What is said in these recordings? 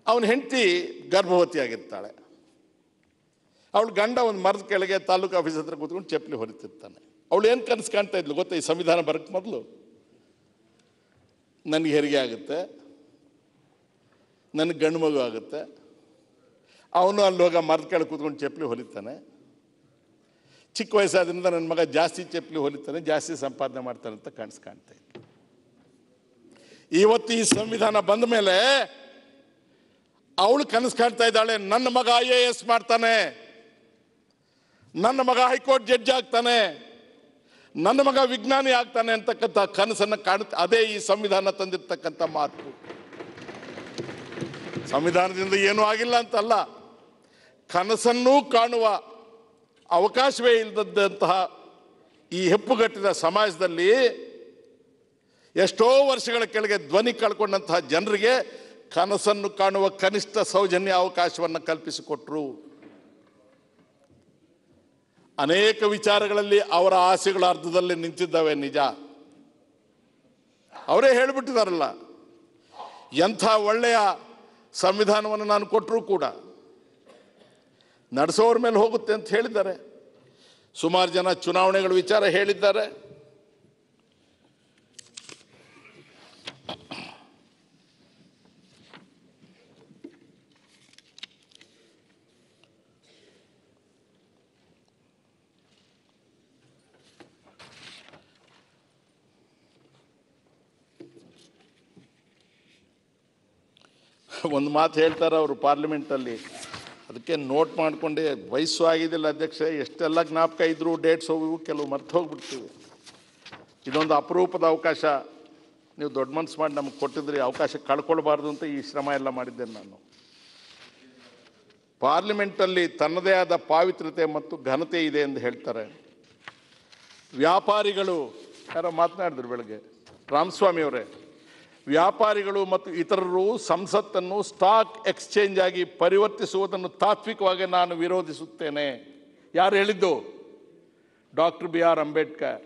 ಅವನ ಹೆಂಡತಿ ಗರ್ಭವತಿಯಾಗಿರ್ತಾಳೆ ಅವಳು ಗಂಡ ಒಂದು ಮರದ ಕೆಳಗೆ ತಾಲೂಕು ಆಫೀಸ್ ಹತ್ರ ಕೂತ್ಕೊಂಡು ಚಪ್ಪಲಿ ಹೊರಿತಿರ್ತಾನೆ ಅವಳು ಏನು ಕನಸು ಕಾಣ್ತಾ ಇದ್ಲು ಗೊತ್ತಾ ಈ ಸಂವಿಧಾನ ಬರಕ್ಕೆ ಮೊದಲು ನನಗೆ ಹೆರಿಗೆ ಆಗುತ್ತೆ ನನಗೆ ಗಂಡು ಮಗು ಆಗುತ್ತೆ ಅವನು ಅಲ್ಲಿ ಹೋಗ ಮರದ ಕೆಳಗೆ ಕೂತ್ಕೊಂಡು ಚಪ್ಪಲಿ ಹೊಲಿತಾನೆ ಚಿಕ್ಕ ವಯಸ್ಸಾದ್ರಿಂದ ನನ್ನ ಮಗ ಜಾಸ್ತಿ ಚಪ್ಪಲಿ ಹೊಲಿತಾನೆ ಜಾಸ್ತಿ ಸಂಪಾದನೆ ಮಾಡ್ತಾನೆ ಅಂತ ಕನಸು ಕಾಣ್ತಾ ಇದ್ದೆ ಇವತ್ತು ಈ ಸಂವಿಧಾನ ಬಂದ ಮೇಲೆ ಅವಳು ಕನಸು ಕಾಣ್ತಾ ಇದ್ದಾಳೆ ನನ್ನ ಮಗ ಐ ಎ ಎಸ್ ಮಾಡ್ತಾನೆ ನನ್ನ ಮಗ ಹೈಕೋರ್ಟ್ ಜಡ್ಜ್ ಆಗ್ತಾನೆ ನನ್ನ ಮಗ ವಿಜ್ಞಾನಿ ಆಗ್ತಾನೆ ಅಂತಕ್ಕಂಥ ಕನಸನ್ನು ಕಾಣುತ್ತೆ ಅದೇ ಈ ಸಂವಿಧಾನ ತಂದಿರ್ತಕ್ಕಂಥ ಮಾತು ಸಂವಿಧಾನದಿಂದ ಏನೂ ಆಗಿಲ್ಲ ಅಂತಲ್ಲ ಕನಸನ್ನೂ ಕಾಣುವ ಅವಕಾಶವೇ ಇಲ್ಲದಂತಹ ಈ ಹೆಪ್ಪುಗಟ್ಟಿದ ಸಮಾಜದಲ್ಲಿ ಎಷ್ಟೋ ವರ್ಷಗಳ ಕೆಳಗೆ ಧ್ವನಿ ಕಳ್ಕೊಂಡಂತಹ ಜನರಿಗೆ ಕನಸನ್ನು ಕಾಣುವ ಕನಿಷ್ಠ ಸೌಜನ್ಯ ಅವಕಾಶವನ್ನು ಕಲ್ಪಿಸಿಕೊಟ್ರು ಅನೇಕ ವಿಚಾರಗಳಲ್ಲಿ ಅವರ ಆಸೆಗಳ ಅರ್ಧದಲ್ಲಿ ನಿಂತಿದ್ದಾವೆ ನಿಜ ಅವರೇ ಹೇಳಿಬಿಟ್ಟಿದಾರಲ್ಲ ಎಂಥ ಒಳ್ಳೆಯ ಸಂವಿಧಾನವನ್ನು ನಾನು ಕೊಟ್ಟರೂ ಕೂಡ ನಡೆಸೋರ ಮೇಲೆ ಹೋಗುತ್ತೆ ಅಂತ ಹೇಳಿದ್ದಾರೆ ಸುಮಾರು ಜನ ಚುನಾವಣೆಗಳ ವಿಚಾರ ಹೇಳಿದ್ದಾರೆ ಒಂದು ಮಾತು ಹೇಳ್ತಾರೆ ಅವರು ಪಾರ್ಲಿಮೆಂಟಲ್ಲಿ ಅದಕ್ಕೆ ನೋಟ್ ಮಾಡಿಕೊಂಡೆ ವಯಸ್ಸು ಆಗಿದ್ದಿಲ್ಲ ಅಧ್ಯಕ್ಷ ಎಷ್ಟೆಲ್ಲ ಜ್ಞಾಪಕ ಇದ್ರು ಡೇಟ್ಸ್ ಹೋಗಿವು ಕೆಲವು ಮರ್ತು ಹೋಗ್ಬಿಡ್ತೀವಿ ಇದೊಂದು ಅಪರೂಪದ ಅವಕಾಶ ನೀವು ದೊಡ್ಡ ಮನಸ್ಸು ಮಾಡಿ ನಮಗೆ ಕೊಟ್ಟಿದ್ರಿ ಅವಕಾಶ ಕಳ್ಕೊಳ್ಬಾರ್ದು ಅಂತ ಈ ಶ್ರಮ ಎಲ್ಲ ಮಾಡಿದ್ದೇನೆ ನಾನು ಪಾರ್ಲಿಮೆಂಟಲ್ಲಿ ತನ್ನದೇ ಆದ ಪಾವಿತ್ರತೆ ಮತ್ತು ಘನತೆ ಇದೆ ಎಂದು ಹೇಳ್ತಾರೆ ವ್ಯಾಪಾರಿಗಳು ಯಾರೋ ಮಾತನಾಡಿದ್ರು ಬೆಳಗ್ಗೆ ರಾಮಸ್ವಾಮಿ ಅವರೇ ವ್ಯಾಪಾರಿಗಳು ಮತ್ತು ಇತರರು ಸಂಸತ್ತನ್ನು ಸ್ಟಾಕ್ ಎಕ್ಸ್ಚೇಂಜ್ ಆಗಿ ಪರಿವರ್ತಿಸುವುದನ್ನು ತಾತ್ವಿಕವಾಗಿ ನಾನು ವಿರೋಧಿಸುತ್ತೇನೆ ಯಾರು ಹೇಳಿದ್ದು ಡಾಕ್ಟರ್ ಬಿ ಆರ್ ಅಂಬೇಡ್ಕರ್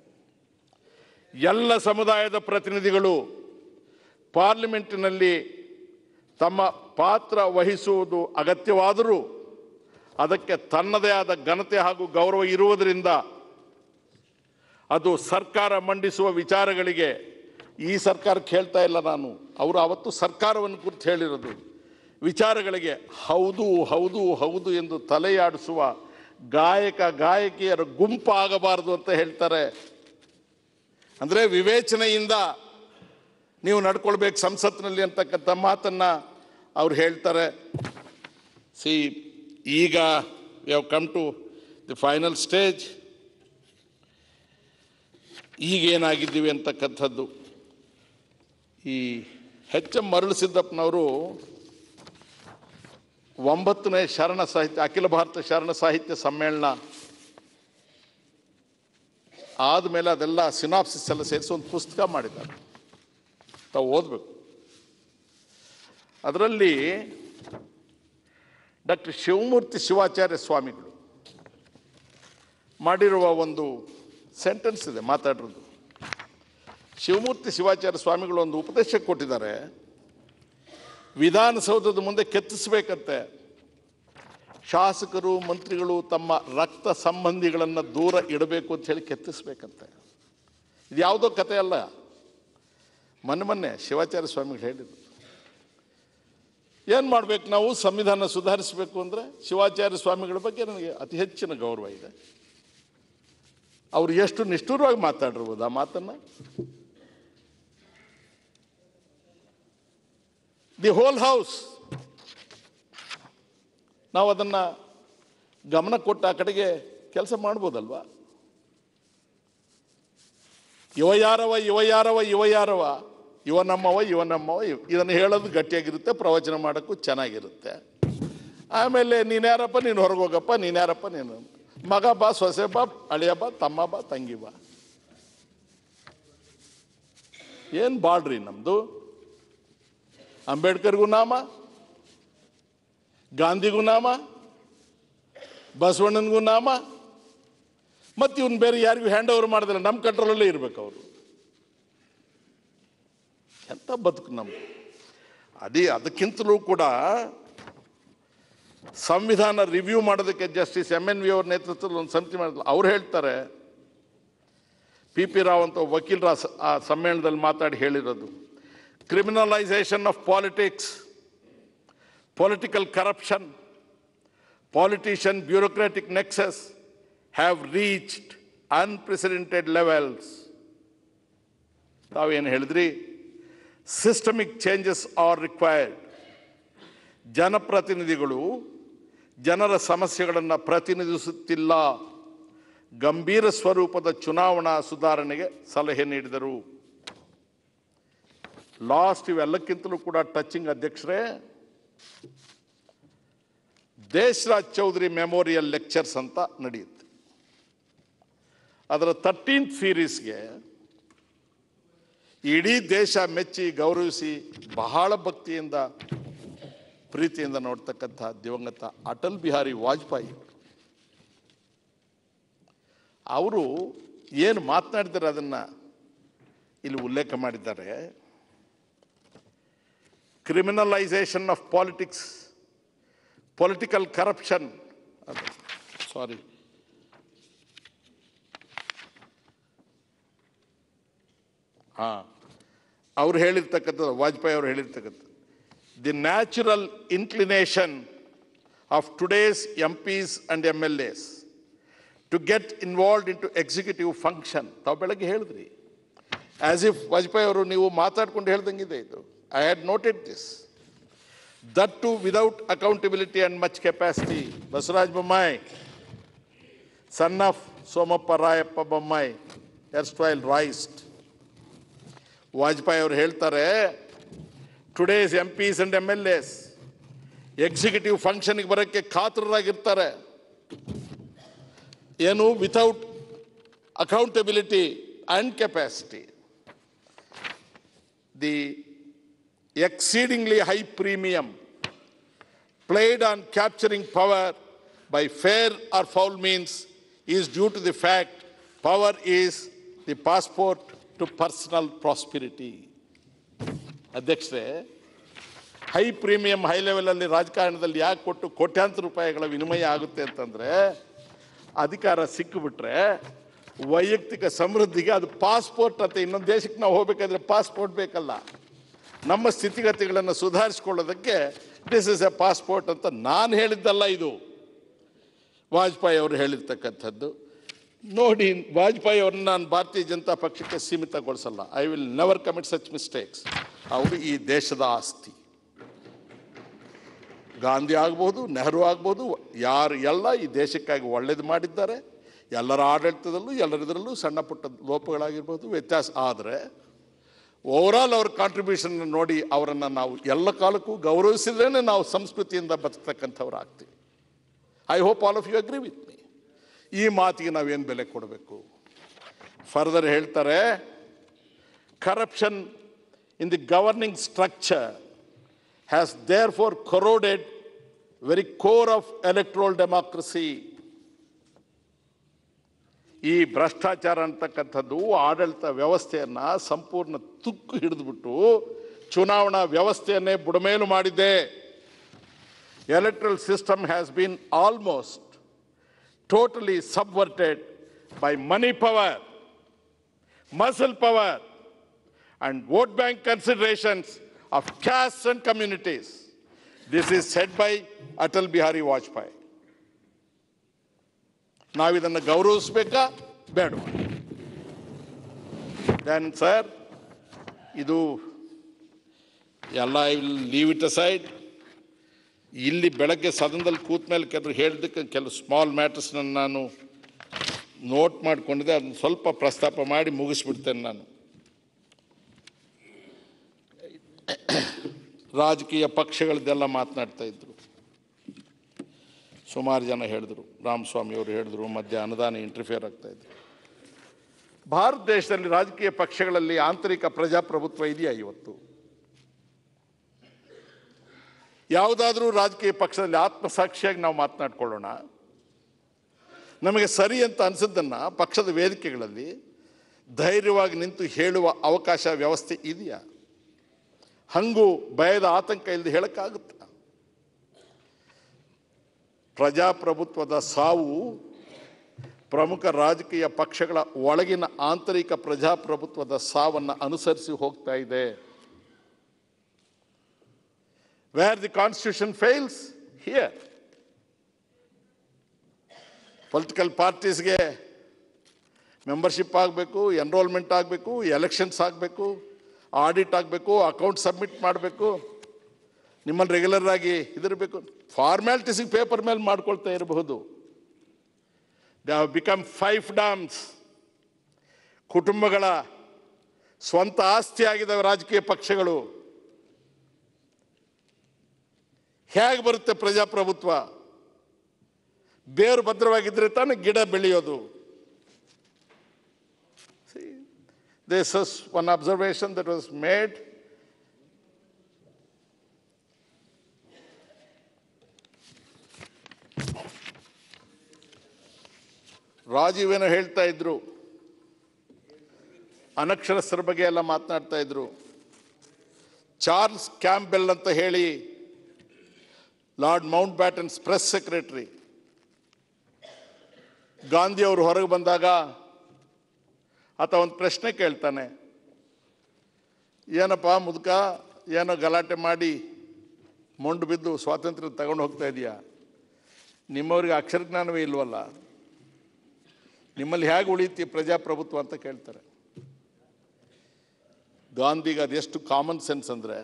ಎಲ್ಲ ಸಮುದಾಯದ ಪ್ರತಿನಿಧಿಗಳು ಪಾರ್ಲಿಮೆಂಟಿನಲ್ಲಿ ತಮ್ಮ ಪಾತ್ರ ವಹಿಸುವುದು ಅಗತ್ಯವಾದರೂ ಅದಕ್ಕೆ ತನ್ನದೇ ಆದ ಘನತೆ ಹಾಗೂ ಗೌರವ ಇರುವುದರಿಂದ ಅದು ಸರ್ಕಾರ ಮಂಡಿಸುವ ವಿಚಾರಗಳಿಗೆ ಈ ಸರ್ಕಾರಕ್ಕೆ ಹೇಳ್ತಾ ಇಲ್ಲ ನಾನು ಅವರು ಅವತ್ತು ಸರ್ಕಾರವನ್ನು ಕುರಿತು ಹೇಳಿರೋದು ವಿಚಾರಗಳಿಗೆ ಹೌದು ಹೌದು ಹೌದು ಎಂದು ತಲೆಯಾಡಿಸುವ ಗಾಯಕ ಗಾಯಕಿಯರ ಗುಂಪಾಗಬಾರದು ಅಂತ ಹೇಳ್ತಾರೆ ಅಂದರೆ ವಿವೇಚನೆಯಿಂದ ನೀವು ನಡ್ಕೊಳ್ಬೇಕು ಸಂಸತ್ತಿನಲ್ಲಿ ಅಂತಕ್ಕಂಥ ಮಾತನ್ನು ಅವ್ರು ಹೇಳ್ತಾರೆ ಸಿ ಈಗ we have come to the final stage ಈಗ ಏನಾಗಿದ್ದೀವಿ ಅಂತಕ್ಕಂಥದ್ದು ಈ ಹೆಚ್ ಎಂ ಮರಳು ಸಿದ್ದಪ್ಪನವರು ಒಂಬತ್ತನೇ ಶರಣ ಸಾಹಿತ್ಯ ಅಖಿಲ ಭಾರತ ಶರಣ ಸಾಹಿತ್ಯ ಸಮ್ಮೇಳನ ಆದಮೇಲೆ ಅದೆಲ್ಲ ಸಿನಾಪ್ಸಿಸ್ ಎಲ್ಲ ಸೇರಿಸಿ ಒಂದು ಪುಸ್ತಕ ಮಾಡಿದ್ದಾರೆ ತಾವು ಓದಬೇಕು ಅದರಲ್ಲಿ ಡಾಕ್ಟರ್ ಶಿವಮೂರ್ತಿ ಶಿವಾಚಾರ್ಯ ಸ್ವಾಮಿಗಳು ಮಾಡಿರುವ ಒಂದು ಸೆಂಟೆನ್ಸ್ ಇದೆ ಮಾತಾಡಿರೋದು ಶಿವಮೂರ್ತಿ ಶಿವಾಚಾರ್ಯ ಸ್ವಾಮಿಗಳು ಒಂದು ಉಪದೇಶ ಕೊಟ್ಟಿದ್ದಾರೆ ವಿಧಾನಸೌಧದ ಮುಂದೆ ಕೆತ್ತಿಸ್ಬೇಕಂತೆ ಶಾಸಕರು ಮಂತ್ರಿಗಳು ತಮ್ಮ ರಕ್ತ ಸಂಬಂಧಿಗಳನ್ನು ದೂರ ಇಡಬೇಕು ಅಂತ ಹೇಳಿ ಕೆತ್ತಿಸ್ಬೇಕಂತೆ ಇದು ಯಾವುದೋ ಕತೆ ಅಲ್ಲ ಮೊನ್ನೆ ಮೊನ್ನೆ ಶಿವಾಚಾರ್ಯ ಸ್ವಾಮಿಗಳು ಹೇಳಿದ್ರು ಏನು ಮಾಡ್ಬೇಕು ನಾವು ಸಂವಿಧಾನ ಸುಧಾರಿಸಬೇಕು ಅಂದರೆ ಶಿವಾಚಾರ್ಯ ಸ್ವಾಮಿಗಳ ಬಗ್ಗೆ ನನಗೆ ಅತಿ ಹೆಚ್ಚಿನ ಗೌರವ ಇದೆ ಅವ್ರು ಎಷ್ಟು ನಿಷ್ಠುರವಾಗಿ ಮಾತಾಡಿರ್ಬೋದು ಆ ಮಾತನ್ನು ದಿ ಹೋಲ್ ಹೌಸ್ ನಾವು ಅದನ್ನು ಗಮನ ಕೊಟ್ಟು ಆ ಕಡೆಗೆ ಕೆಲಸ ಮಾಡ್ಬೋದಲ್ವಾ ಇವ ಯಾರವ ಇವ ಯಾರವ ಇವ ಯಾರವ ಇವ ನಮ್ಮವ ಇವ ನಮ್ಮವ ಇವ್- ಇದನ್ನು ಹೇಳೋದು ಗಟ್ಟಿಯಾಗಿರುತ್ತೆ ಪ್ರವಚನ ಮಾಡೋಕ್ಕೂ ಚೆನ್ನಾಗಿರುತ್ತೆ ಆಮೇಲೆ ನೀನ್ಯಾರಪ್ಪ ನೀನು ಹೊರಗೆ ಹೋಗಪ್ಪ ನೀನ್ಯಾರಪ್ಪ ನೀನು ಮಗ ಬಾ ಸೊಸೆ ಬಾ ಅಳಿಯ ಬಾ ತಮ್ಮ ಬಾ ತಂಗಿ ಬಾ ಏನು ಬಾಳ್ರಿ ನಮ್ಮದು ಅಂಬೇಡ್ಕರ್ಗೂ ನಾಮ ಗಾಂಧಿಗೂ ನಾಮ ಬಸವಣ್ಣನಿಗೂ ನಾಮ ಮತ್ತು ಇವನು ಬೇರೆ ಯಾರಿಗೂ ಹ್ಯಾಂಡ್ ಓವರ್ ಮಾಡಿದ್ರೆ ನಮ್ಮ ಕಂಟ್ರೋಲಲ್ಲೇ ಇರಬೇಕು ಅವರು ಎಂಥ ಬದುಕು ನಮ್ಮದು ಅದೇ ಅದಕ್ಕಿಂತಲೂ ಕೂಡ ಸಂವಿಧಾನ ರಿವ್ಯೂ ಮಾಡೋದಕ್ಕೆ ಜಸ್ಟಿಸ್ ಎಮ್ ಎನ್ ವಿ ಅವ್ರ ನೇತೃತ್ವದಲ್ಲಿ ಒಂದು ಸಮಿತಿ ಮಾಡಿದ್ರು ಅವ್ರು ಹೇಳ್ತಾರೆ ಪಿ ಪಿ ರಾವ್ ಅಂತ ಒಬ್ಬ ವಕೀಲರ ಸ- ಆ ಸಮ್ಮೇಳನದಲ್ಲಿ ಮಾತಾಡಿ ಹೇಳಿರೋದು criminalisation of politics political corruption politician bureaucratic nexus have reached unprecedented levels. ತಾವೇನು ಹೇಳಿದ್ರಿ ಸಿಸ್ಟಮಿಕ್ ಚೇಂಜಸ್ ಆರ್ ರಿಕ್ವೈರ್ಡ್ ಜನಪ್ರತಿನಿಧಿಗಳು ಜನರ ಸಮಸ್ಯೆಗಳನ್ನು ಪ್ರತಿನಿಧಿಸುತ್ತಿಲ್ಲ ಗಂಭೀರ ಸ್ವರೂಪದ ಚುನಾವಣಾ ಸುಧಾರಣೆಗೆ ಸಲಹೆ ನೀಡಿದರು ಲಾಸ್ಟ್ ಇವೆಲ್ಲಕ್ಕಿಂತಲೂ ಕೂಡ ಟಚಿಂಗ್ ಅಧ್ಯಕ್ಷರೇ ದೇಶರಾಜ್ ಚೌಧರಿ ಮೆಮೋರಿಯಲ್ ಲೆಕ್ಚರ್ಸ್ ಅಂತ ನಡೆಯುತ್ತೆ ಅದರ ತರ್ಟೀನ್ತ್ ಸೀರೀಸ್ಗೆ ಇಡೀ ದೇಶ ಮೆಚ್ಚಿ ಗೌರವಿಸಿ ಬಹಳ ಭಕ್ತಿಯಿಂದ ಪ್ರೀತಿಯಿಂದ ನೋಡ್ತಕ್ಕಂಥ ದಿವಂಗತ ಅಟಲ್ ಬಿಹಾರಿ ವಾಜಪೇಯಿ ಅವರು ಏನು ಮಾತನಾಡಿದ್ದಾರೆ ಅದನ್ನು ಇಲ್ಲಿ ಉಲ್ಲೇಖ ಮಾಡಿದ್ದಾರೆ criminalisation of politics political corruption sorry ಹಾಂ ಅವ್ರು ಹೇಳಿರ್ತಕ್ಕಂಥದ್ದು ವಾಜಪೇಯಿ ಅವರು ಹೇಳಿರ್ತಕ್ಕಂಥದ್ದು the natural inclination of today's MPs and MLAs to get involved in to executive function ತಾವು ಬೆಳಗ್ಗೆ ಹೇಳಿದ್ರಿ ಆಸ್ ಇಫ್ ವಾಜಪೇಯಿ ಅವರು ನೀವು ಮಾತಾಡ್ಕೊಂಡು ಹೇಳ್ದಂಗಿದೆ ಇದು I had noted this that too without accountability and much capacity. Basraj Bommai, son of Somappa Rayappa Bommai, erstwhile raised. Vajpayee ಅವರು ಹೇಳ್ತಾರೆ today's MPs and MLAs executive ಫಂಕ್ಷನ್ಗೆ ಬರೋಕ್ಕೆ ಕಾತರರಾಗಿರ್ತಾರೆ ಏನು without accountability and capacity the exceedingly high premium played on capturing power by fair or foul means is due to the fact power is the passport to personal prosperity. ಅಧ್ಯಕ್ಷರೇ high premium high ಲೆವೆಲಲ್ಲಿ ರಾಜಕಾರಣದಲ್ಲಿ ಯಾಕೆ ಕೊಟ್ಟು ಕೋಟ್ಯಾಂತರ ರೂಪಾಯಿಗಳ ವಿನಿಮಯ ಆಗುತ್ತೆ ಅಂತಂದರೆ ಅಧಿಕಾರ ಸಿಕ್ಕಿಬಿಟ್ರೆ ವೈಯಕ್ತಿಕ ಸಮೃದ್ಧಿಗೆ ಅದು ಪಾಸ್ಪೋರ್ಟ್ ಅಂತ ಇನ್ನೊಂದು ದೇಶಕ್ಕೆ ನಾವು ಹೋಗ್ಬೇಕಾದ್ರೆ ಪಾಸ್ಪೋರ್ಟ್ ಬೇಕಲ್ಲ ನಮ್ಮ ಸ್ಥಿತಿಗತಿಗಳನ್ನು ಸುಧಾರಿಸ್ಕೊಳ್ಳೋದಕ್ಕೆ ದಿಸ್ ಇಸ್ ಎ ಪಾಸ್ಪೋರ್ಟ್ ಅಂತ ನಾನು ಹೇಳಿದ್ದಲ್ಲ ಇದು ವಾಜಪೇಯಿ ಅವರು ಹೇಳಿರ್ತಕ್ಕಂಥದ್ದು ನೋಡಿ ವಾಜಪೇಯಿ ಅವ್ರನ್ನ ನಾನು ಭಾರತೀಯ ಜನತಾ ಪಕ್ಷಕ್ಕೆ ಸೀಮಿತಗೊಳಿಸಲ್ಲ I will never commit such mistakes ಅವರು ಈ ದೇಶದ ಆಸ್ತಿ ಗಾಂಧಿ ಆಗ್ಬೋದು ನೆಹರು ಆಗ್ಬೋದು ಯಾರು ಎಲ್ಲ ಈ ದೇಶಕ್ಕಾಗಿ ಒಳ್ಳೇದು ಮಾಡಿದ್ದಾರೆ ಎಲ್ಲರ ಆಡಳಿತದಲ್ಲೂ ಎಲ್ಲರಿದರಲ್ಲೂ ಸಣ್ಣ ಪುಟ್ಟ ಲೋಪಗಳಾಗಿರ್ಬೋದು ವ್ಯತ್ಯಾಸ ಆದರೆ ಓವರಾಲ್ ಅವ್ರ ಕಾಂಟ್ರಿಬ್ಯೂಷನ್ ನೋಡಿ ಅವರನ್ನು ನಾವು ಎಲ್ಲ ಕಾಲಕ್ಕೂ ಗೌರವಿಸಿದ್ರೇ ನಾವು ಸಂಸ್ಕೃತಿಯಿಂದ ಬದುಕ್ತಕ್ಕಂಥವ್ರು ಆಗ್ತೀವಿ I hope all of you agree with me ಈ ಮಾತಿಗೆ ನಾವೇನು ಬೆಲೆ ಕೊಡಬೇಕು ಫರ್ದರ್ ಹೇಳ್ತಾರೆ corruption in the governing structure has there far corroded very core of electoral democracy ಈ ಭ್ರಷ್ಟಾಚಾರ ಅಂತಕ್ಕಂಥದ್ದು ಆಡಳಿತ ವ್ಯವಸ್ಥೆಯನ್ನು ಸಂಪೂರ್ಣ ತುಕ್ಕು ಹಿಡಿದುಬಿಟ್ಟು ಚುನಾವಣಾ ವ್ಯವಸ್ಥೆಯನ್ನೇ ಬುಡಮೇಲು ಮಾಡಿದೆ electoral system has been almost totally subverted by money power muscle power and vote bank considerations of castes and communities. This is said by Atal Bihari Vajpayee. ನಾವಿದನ್ನು ಗೌರವಿಸ್ಬೇಕಾ ಬೇಡ ದೆನ್ ಸರ್ ಇದು ಎಲ್ಲ ವಿಲ್ ಲೀವ್ ಇಟ್ ಅಸೈಡ್ ಇಲ್ಲಿ ಬೆಳಗ್ಗೆ ಸದನದಲ್ಲಿ ಕೂತ ಮೇಲೆ ಕೆಲವರು ಹೇಳಿದ್ದಕ್ಕೆ ಕೆಲವು ಸ್ಮಾಲ್ ಮ್ಯಾಟರ್ಸ್ನ ನಾನು ನೋಟ್ ಮಾಡ್ಕೊಂಡಿದ್ದೆ ಅದನ್ನ ಸ್ವಲ್ಪ ಪ್ರಸ್ತಾಪ ಮಾಡಿ ಮುಗಿಸ್ಬಿಡ್ತೇನೆ ನಾನು ರಾಜಕೀಯ ಪಕ್ಷಗಳದ್ದೆಲ್ಲ ಮಾತನಾಡ್ತಾ ಇದ್ರು ಸುಮಾರು ಜನ ಹೇಳಿದ್ರು ರಾಮಸ್ವಾಮಿ ಅವರು ಹೇಳಿದ್ರು ಮಧ್ಯ ಅನುದಾನ ಇಂಟರ್ಫಿಯರ್ ಆಗ್ತಾ ಇದ್ರು ಭಾರತ ದೇಶದಲ್ಲಿ ರಾಜಕೀಯ ಪಕ್ಷಗಳಲ್ಲಿ ಆಂತರಿಕ ಪ್ರಜಾಪ್ರಭುತ್ವ ಇದೆಯಾ ಇವತ್ತು ಯಾವುದಾದ್ರೂ ರಾಜಕೀಯ ಪಕ್ಷದಲ್ಲಿ ಆತ್ಮಸಾಕ್ಷಿಯಾಗಿ ನಾವು ಮಾತನಾಡ್ಕೊಳ್ಳೋಣ ನಮಗೆ ಸರಿ ಅಂತ ಅನಿಸಿದ್ದನ್ನು ಪಕ್ಷದ ವೇದಿಕೆಗಳಲ್ಲಿ ಧೈರ್ಯವಾಗಿ ನಿಂತು ಹೇಳುವ ಅವಕಾಶ ವ್ಯವಸ್ಥೆ ಇದೆಯಾ ಹಂಗು ಭಯದ ಆತಂಕ ಇಲ್ಲದೆ ಹೇಳಕ್ಕಾಗುತ್ತ ಪ್ರಜಾಪ್ರಭುತ್ವದ ಸಾವು ಪ್ರಮುಖ ರಾಜಕೀಯ ಪಕ್ಷಗಳ ಒಳಗಿನ ಆಂತರಿಕ ಪ್ರಜಾಪ್ರಭುತ್ವದ ಸಾವನ್ನು ಅನುಸರಿಸಿ ಹೋಗ್ತಾ ಇದೆ where the constitution fails here political ಪಾರ್ಟೀಸ್ಗೆ ಮೆಂಬರ್ಶಿಪ್ ಆಗಬೇಕು ಎನ್ರೋಲ್ಮೆಂಟ್ ಆಗಬೇಕು ಎಲೆಕ್ಷನ್ಸ್ ಆಗಬೇಕು ಆಡಿಟ್ ಆಗಬೇಕು ಅಕೌಂಟ್ ಸಬ್ಮಿಟ್ ಮಾಡಬೇಕು ನಿಮ್ಮಲ್ಲಿ ರೆಗ್ಯುಲರ್ ಆಗಿ ಇದಿರಬೇಕು ಫಾರ್ಮ್ಯಾಲಿಟೀಸಿಗೆ ಪೇಪರ್ ಮೇಲೆ ಮಾಡ್ಕೊಳ್ತಾ ಇರಬಹುದು they have become fiefdoms ಕುಟುಂಬಗಳ ಸ್ವಂತ ಆಸ್ತಿ ಆಗಿದ್ದಾವೆ ರಾಜಕೀಯ ಪಕ್ಷಗಳು ಹೇಗೆ ಬರುತ್ತೆ ಪ್ರಜಾಪ್ರಭುತ್ವ ಬೇರು ಭದ್ರವಾಗಿದ್ದರೆ ತಾನೇ ಗಿಡ ಬೆಳೆಯೋದು this is one observation that was made Rajiv ಏನೋ ಹೇಳ್ತಾ ಇದ್ರು ಅನಕ್ಷರಸ್ಥರ ಬಗ್ಗೆ ಎಲ್ಲ ಮಾತನಾಡ್ತಾ ಇದ್ರು ಚಾರ್ಲ್ಸ್ ಕ್ಯಾಂಪೆಲ್ ಅಂತ ಹೇಳಿ Lord Mountbatten's press secretary Gandhi ಅವರು ಹೊರಗೆ ಬಂದಾಗ ಆತ ಒಂದು ಪ್ರಶ್ನೆ ಕೇಳ್ತಾನೆ ಏನಪ್ಪ ಮುದುಕ ಏನೋ ಗಲಾಟೆ ಮಾಡಿ ಮೊಂಡು ಬಿದ್ದು ಸ್ವಾತಂತ್ರ್ಯ ತಗೊಂಡು ಹೋಗ್ತಾ ಇದೆಯಾ ನಿಮ್ಮವ್ರಿಗೆ ಅಕ್ಷರ ಜ್ಞಾನವೇ ಇಲ್ವಲ್ಲ ನಿಮ್ಮಲ್ಲಿ ಹೇಗೆ ಉಳಿಯುತ್ತೆ ಪ್ರಜಾಪ್ರಭುತ್ವ ಅಂತ ಕೇಳ್ತಾರೆ ಗಾಂಧಿಗೆ ಅದೆಷ್ಟು ಕಾಮನ್ ಸೆನ್ಸ್ ಅಂದರೆ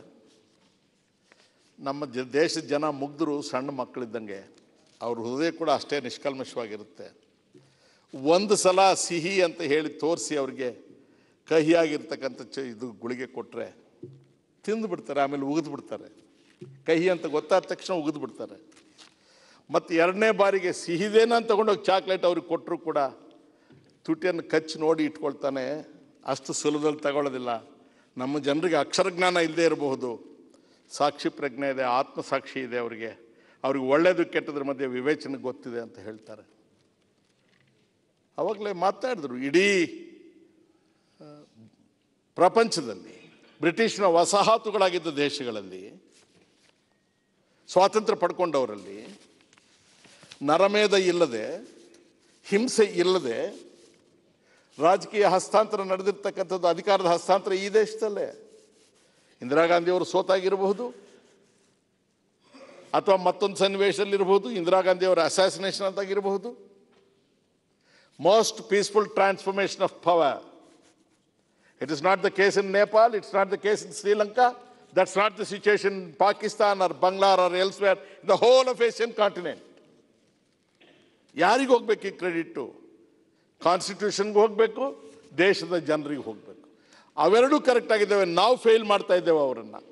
ನಮ್ಮ ಜ ದೇಶದ ಜನ ಮುಗ್ಧರು ಸಣ್ಣ ಮಕ್ಕಳಿದ್ದಂಗೆ ಅವ್ರ ಹೃದಯ ಕೂಡ ಅಷ್ಟೇ ನಿಷ್ಕಲ್ಮಶವಾಗಿರುತ್ತೆ ಒಂದು ಸಲ ಸಿಹಿ ಅಂತ ಹೇಳಿ ತೋರಿಸಿ ಅವ್ರಿಗೆ ಕಹಿಯಾಗಿರ್ತಕ್ಕಂಥ ಚ ಇದು ಗುಳಿಗೆ ಕೊಟ್ಟರೆ ತಿಂದು ಬಿಡ್ತಾರೆ ಆಮೇಲೆ ಉಗಿದು ಬಿಡ್ತಾರೆ ಕಹಿ ಅಂತ ಗೊತ್ತಾದ ತಕ್ಷಣ ಉಗಿದು ಬಿಡ್ತಾರೆ ಮತ್ತು ಎರಡನೇ ಬಾರಿಗೆ ಸಿಹಿದೇನ ತಗೊಂಡೋಗಿ ಚಾಕ್ಲೇಟ್ ಅವ್ರಿಗೆ ಕೊಟ್ಟರು ಕೂಡ ತುಟಿಯನ್ನು ಕಚ್ಚಿ ನೋಡಿ ಇಟ್ಕೊಳ್ತಾನೆ ಅಷ್ಟು ಸುಲಭದಲ್ಲಿ ತಗೊಳ್ಳೋದಿಲ್ಲ ನಮ್ಮ ಜನರಿಗೆ ಅಕ್ಷರ ಜ್ಞಾನ ಇಲ್ಲದೆ ಇರಬಹುದು ಸಾಕ್ಷಿ ಪ್ರಜ್ಞೆ ಇದೆ ಆತ್ಮಸಾಕ್ಷಿ ಇದೆ ಅವರಿಗೆ ಅವ್ರಿಗೆ ಒಳ್ಳೆಯದು ಕೆಟ್ಟದ್ರ ಮಧ್ಯೆ ವಿವೇಚನೆ ಗೊತ್ತಿದೆ ಅಂತ ಹೇಳ್ತಾರೆ ಅವಾಗಲೇ ಮಾತಾಡಿದ್ರು ಇಡೀ ಆ, ಪ್ರಪಂಚದಲ್ಲಿ ಬ್ರಿಟಿಷ್ನ ವಸಾಹತುಗಳಾಗಿದ್ದ ದೇಶಗಳಲ್ಲಿ ಸ್ವಾತಂತ್ರ್ಯ ಪಡ್ಕೊಂಡವರಲ್ಲಿ ನರಮೇಧ ಇಲ್ಲದೆ ಹಿಂಸೆ ಇಲ್ಲದೆ ರಾಜಕೀಯ ಹಸ್ತಾಂತರ ನಡೆದಿರ್ತಕ್ಕಂಥದ್ದು ಅಧಿಕಾರದ ಹಸ್ತಾಂತರ ಈ ದೇಶದಲ್ಲೇ ಇಂದಿರಾ ಗಾಂಧಿಯವರು ಸೋತಾಗಿರಬಹುದು ಅಥವಾ ಮತ್ತೊಂದು ಸನ್ನಿವೇಶದಲ್ಲಿರಬಹುದು ಇಂದಿರಾ ಗಾಂಧಿಯವರ ಅಸಾಸಿನೇಷನ್ ಅಂತಾಗಿರಬಹುದು most peaceful transformation of power it is not the case in Nepal it's not the case in Sri Lanka that's not the situation Pakistan or Bangla or elsewhere the whole of Asian continent ಯಾರಿಗೆ ಹೋಗ್ಬೇಕು ಈ ಕ್ರೆಡಿಟ್ಟು ಕಾನ್ಸ್ಟಿಟ್ಯೂಷನ್ಗೆ ಹೋಗಬೇಕು ದೇಶದ ಜನರಿಗೆ ಹೋಗಬೇಕು ಅವೆರಡೂ ಕರೆಕ್ಟ್ ಆಗಿದ್ದಾವೆ ನಾವು ಫೇಲ್ ಮಾಡ್ತಾ ಇದ್ದೇವೆ ಅವರನ್ನು